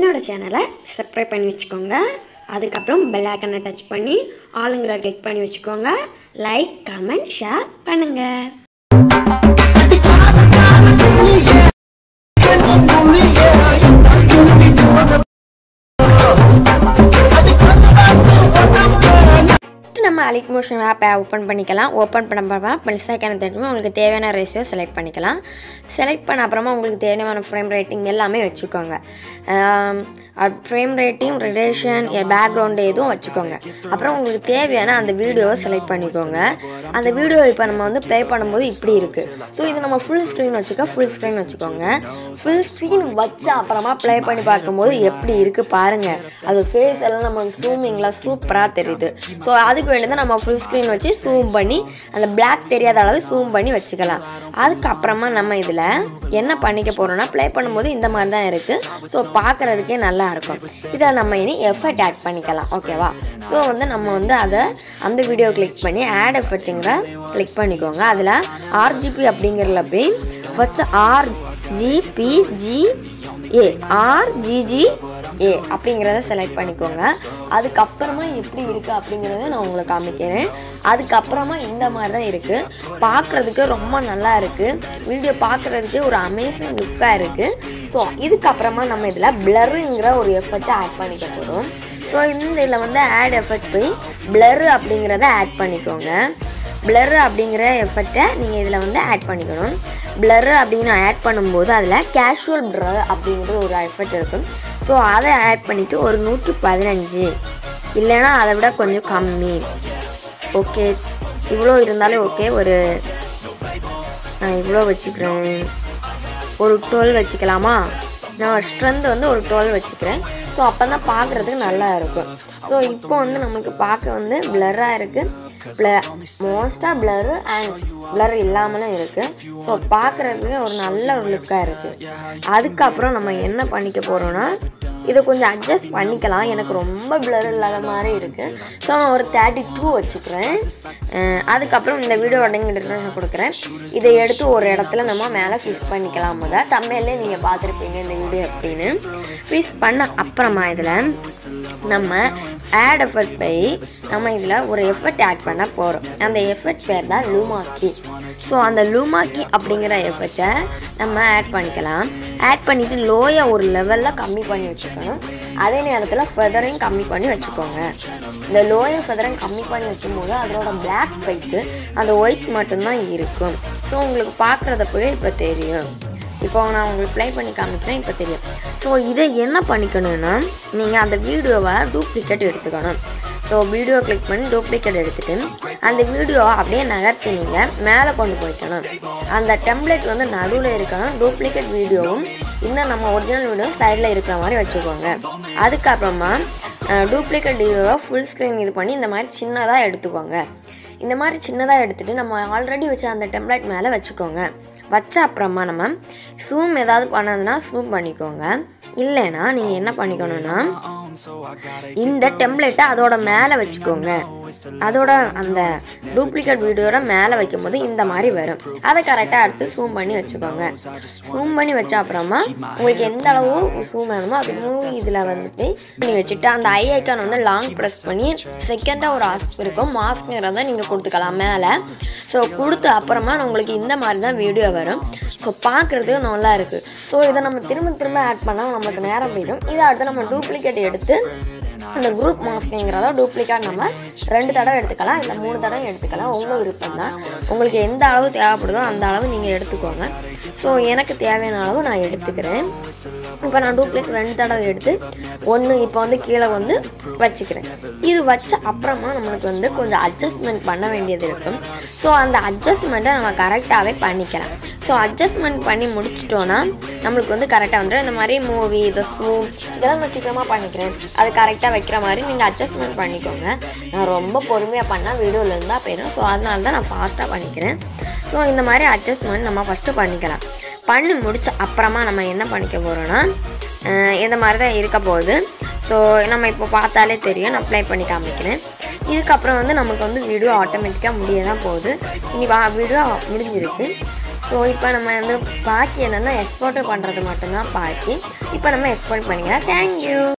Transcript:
என்னோட சேனலை சப்ஸ்கிரைப் பண்ணி வச்சுக்கோங்க அதுக்கப்புறம் பெல் ஐக்கனை டச் பண்ணி ஆளுங்கிற கிளிக் பண்ணி வச்சுக்கோங்க லைக் கமெண்ட் ஷேர் பண்ணுங்கள் ஃபஸ்ட்டு நம்ம அலிக் மோஷன் ஆப்பை ஓப்பன் பண்ணிக்கலாம் ஓப்பன் பண்ண அப்புறமா பெருசாக தெரிஞ்சுமா உங்களுக்கு தேவையான ரேஷியோ செலக்ட் பண்ணிக்கலாம் செலக்ட் பண்ண அப்புறமா உங்களுக்கு தேவையான ஃப்ரேம் ரேட்டிங் எல்லாமே வச்சுக்கோங்க ஃப்ரேம் ரேட்டிங் ரிலேஷன் பேக்ரவுண்டு எதுவும் வச்சுக்கோங்க அப்புறம் உங்களுக்கு தேவையான அந்த வீடியோவை செலக்ட் பண்ணிக்கோங்க அந்த வீடியோ இப்போ நம்ம வந்து ப்ளே பண்ணும்போது இப்படி இருக்குது ஸோ இது நம்ம ஃபுல் ஸ்க்ரீன் வச்சுக்க ஃபுல் ஸ்க்ரீன் வச்சுக்கோங்க ஃபுல் ஸ்க்ரீன் வச்ச அப்புறமா ப்ளே பண்ணி பார்க்கும்போது எப்படி இருக்குது பாருங்கள் அது ஃபேஸ் எல்லாம் நம்ம ஜூமிங்கில் சூப்பராக தெரியுது ஸோ அதுக்கு வேண்டியது நம்ம ஃபுல் ஸ்க்ரீன் வச்சு ஜூம் பண்ணி அந்த பிளாக் தெரியாத அளவு ஜூம் பண்ணி வச்சுக்கலாம் அதுக்கப்புறமா நம்ம இதில் என்ன பண்ணிக்க போகிறோம்னா ப்ளே பண்ணும்போது இந்த மாதிரி தான் இருக்குது ஸோ பார்க்குறதுக்கே நல்லா இருக்கும் இதை நம்ம இனி எஃபர்ட் ஆட் பண்ணிக்கலாம் ஓகேவா ஸோ வந்து நம்ம வந்து அதை அந்த வீடியோ கிளிக் பண்ணி ஆட் எஃபர்ட்டுங்கிற கிளிக் பண்ணிக்கோங்க அதில் ஆர்ஜிபி அப்படிங்கிறதுல போய் ஃபஸ்ட்டு ஆர்ஜிபிஜி ஏ ஆர்ஜிஜி ஏ அப்படிங்கிறத செலக்ட் பண்ணிக்கோங்க அதுக்கப்புறமா எப்படி இருக்குது அப்படிங்கிறத நான் உங்களுக்கு காமிக்கிறேன் அதுக்கப்புறமா இந்த மாதிரி தான் இருக்குது பார்க்குறதுக்கு ரொம்ப நல்லா இருக்குது வீடியோ பார்க்குறதுக்கு ஒரு அமேசிங் லுக்காக இருக்குது ஸோ இதுக்கப்புறமா நம்ம இதில் பிளருங்கிற ஒரு எஃபெக்டை ஆட் பண்ணிக்க போகிறோம் ஸோ இந்த இதில் வந்து ஆட் எஃபெக்ட் போய் பிளரு அப்படிங்கிறத ஆட் பண்ணிக்கோங்க பிளர் அப்படிங்கிற எஃபெக்டை நீங்கள் இதில் வந்து ஆட் பண்ணிக்கணும் பிளர் அப்படின்னு ஆட் பண்ணும்போது அதில் கேஷுவல் பிளர் அப்படிங்கிறது ஒரு எஃபெக்ட் இருக்கும் ஸோ அதை ஆட் பண்ணிவிட்டு ஒரு நூற்று பதினஞ்சு இல்லைன்னா அதை விட கொஞ்சம் கம்மி ஓகே இவ்வளோ இருந்தாலே ஓகே ஒரு நான் இவ்வளோ வச்சுக்கிறேன் ஒரு டுவெல் வச்சுக்கலாமா நான் ஸ்ட்ரென்த் வந்து ஒரு டுவெல் வச்சுக்கிறேன் ஸோ அப்போ தான் பார்க்குறதுக்கு நல்லா இருக்கும் ஸோ இப்போ வந்து நமக்கு பார்க்க வந்து பிளராக இருக்குது ப்ள மோஸ்ட்டாக பிளரு அண்ட் பிளர் இல்லாமலும் இருக்குது ஸோ பார்க்குறதுக்கு ஒரு நல்ல ஒரு லுக்காக இருக்குது அதுக்கப்புறம் நம்ம என்ன பண்ணிக்க போகிறோன்னா இதை கொஞ்சம் அட்ஜஸ்ட் பண்ணிக்கலாம் எனக்கு ரொம்ப பிளர் இல்லாத மாதிரி இருக்குது ஸோ நான் ஒரு தேர்ட்டி டூ வச்சுக்கிறேன் அஹ் அதுக்கப்புறம் இந்த வீடியோ உடனே நான் கொடுக்குறேன் இதை எடுத்து ஒரு இடத்துல நம்ம மேலே ஃபிக்ஸ் பண்ணிக்கலாம் முத தம்மையிலே நீங்கள் பார்த்துருப்பீங்க இந்த வீடியோ அப்படின்னு ஃபிக்ஸ் பண்ண அப்புறமா இதில் நம்ம ஆட் எஃபர்ட் போய் நம்ம இதில் ஒரு எஃபர்ட் ஆட் பண்ண போகிறோம் அந்த எஃபர்ட் பேர் தான் லூமாக்கி ஸோ அந்த லூமாக்கி அப்படிங்கிற எஃபர்ட்டை நம்ம ஆட் பண்ணிக்கலாம் ஆட் பண்ணிவிட்டு லோயை ஒரு லெவலில் கம்மி பண்ணி வச்சுக்கணும் அதே நேரத்தில் ஃபெதரையும் கம்மி பண்ணி வச்சுக்கோங்க இந்த லோயை ஃபெதரையும் கம்மி பண்ணி வைக்கும்போது அதோட பிளாக் ஒயிட்டு அந்த ஒயிட் மட்டும்தான் இருக்கும் ஸோ உங்களுக்கு பார்க்குறதப்பவே இப்போ தெரியும் இப்போ நான் உங்களுக்கு ப்ளே பண்ணி காமிக்கிறேன் இப்போ தெரியும் ஸோ இதை என்ன பண்ணிக்கணும்னா நீங்கள் அந்த வீடியோவை டூப்ளிகேட் எடுத்துக்கணும் ஸோ வீடியோ கிளிக் பண்ணி டூப்ளிகேட் எடுத்துட்டு அந்த வீடியோவை அப்படியே நகர்த்தி நீங்கள் மேலே கொண்டு போய்க்கணும் அந்த டெம்ப்ளேட் வந்து நடுவில் இருக்கணும் டூப்ளிகேட் வீடியோவும் இந்த நம்ம ஒரிஜினல் வீடியோ சைடில் இருக்கிற மாதிரி வச்சுக்கோங்க அதுக்கப்புறமா டூப்ளிகேட் வீடியோவை ஃபுல் ஸ்க்ரீன் இது பண்ணி இந்த மாதிரி சின்னதாக எடுத்துக்கோங்க இந்த மாதிரி சின்னதாக எடுத்துகிட்டு நம்ம ஆல்ரெடி வச்ச அந்த டெம்ப்ளேட் மேலே வச்சுக்கோங்க வச்ச அப்புறமா நம்ம ஜூம் ஏதாவது பண்ணதுன்னா ஜூம் பண்ணிக்கோங்க இல்லைன்னா நீங்கள் என்ன பண்ணிக்கணும்னா இந்த டெம்ப்ளேட்டை அதோட மேலே வச்சுக்கோங்க அதோட அந்த டூப்ளிகேட் வீடியோட மேலே வைக்கும்போது இந்த மாதிரி வரும் அதை கரெக்டாக எடுத்து ஜூம் பண்ணி வச்சுக்கோங்க ஜூம் பண்ணி வச்ச அப்புறமா உங்களுக்கு எந்த அளவு ஜூம் வேணுமோ அது மூவி இதில் வந்துட்டு பண்ணி வச்சுட்டு அந்த ஐ ஐக்கான் வந்து லாங் ப்ரெஸ் பண்ணி செகண்டாக ஒரு ஆஸ்க் இருக்கும் மாஸ்க்ங்கிறத நீங்கள் கொடுத்துக்கலாம் மேலே ஸோ கொடுத்த அப்புறமா உங்களுக்கு இந்த மாதிரி தான் வீடியோ வரும் ஸோ பார்க்குறதுக்கு நல்லா இருக்குது ஸோ இதை நம்ம திரும்ப திரும்ப ஆட் பண்ணால் நம்மளுக்கு நேரம் போயிடும் இதை அடுத்து நம்ம டூப்ளிகேட் எடுத்து அந்த குரூப் மாஸ்க்குங்கிறத டூப்ளிகேட் நம்ம ரெண்டு தடவை எடுத்துக்கலாம் இல்லை மூணு தடவை எடுத்துக்கலாம் உங்கள் விருப்பம் தான் உங்களுக்கு எந்த அளவு தேவைப்படுதோ அந்த அளவு நீங்கள் எடுத்துக்கோங்க ஸோ எனக்கு தேவையான அளவு நான் எடுத்துக்கிறேன் இப்போ நான் டூப்ளிகேட் ரெண்டு தடவை எடுத்து ஒன்று இப்போ வந்து கீழே வந்து வச்சுக்கிறேன் இது வச்ச அப்புறமா நம்மளுக்கு வந்து கொஞ்சம் அட்ஜஸ்ட்மெண்ட் பண்ண வேண்டியது இருக்கும் ஸோ அந்த அட்ஜஸ்ட்மெண்ட்டை நம்ம கரெக்டாகவே பண்ணிக்கலாம் ஸோ அட்ஜஸ்ட்மெண்ட் பண்ணி முடிச்சிட்டோன்னா நம்மளுக்கு வந்து கரெக்டாக வந்துடும் இந்த மாதிரி மூவி இந்த சூம் இதெல்லாம் நான் சீக்கிரமாக பண்ணிக்கிறேன் அது கரெக்டாக வைக்கிற மாதிரி நீங்கள் அட்ஜஸ்ட்மெண்ட் பண்ணிக்கோங்க நான் ரொம்ப பொறுமையாக பண்ணால் வீடியோவில் இருந்தால் போயிடும் ஸோ அதனால தான் நான் ஃபாஸ்ட்டாக பண்ணிக்கிறேன் ஸோ இந்த மாதிரி அட்ஜஸ்ட்மெண்ட் நம்ம ஃபஸ்ட்டு பண்ணிக்கலாம் பண்ணி முடிச்ச அப்புறமா நம்ம என்ன பண்ணிக்க போகிறோன்னா இந்த மாதிரி தான் இருக்க போகுது ஸோ நம்ம இப்போ பார்த்தாலே தெரியும் நான் ப்ளே பண்ணி காமிக்கிறேன் இதுக்கப்புறம் வந்து நமக்கு வந்து வீடியோ ஆட்டோமேட்டிக்காக முடிய தான் போகுது இனி வா வீடியோ முடிஞ்சிருச்சு ஸோ ஸோ இப்போ நம்ம வந்து பாக்கி என்னென்னா எக்ஸ்போர்ட் பண்ணுறது மட்டும்தான் பாக்கி இப்போ நம்ம எக்ஸ்போர்ட் பண்ணிக்கலாம் தேங்க்யூ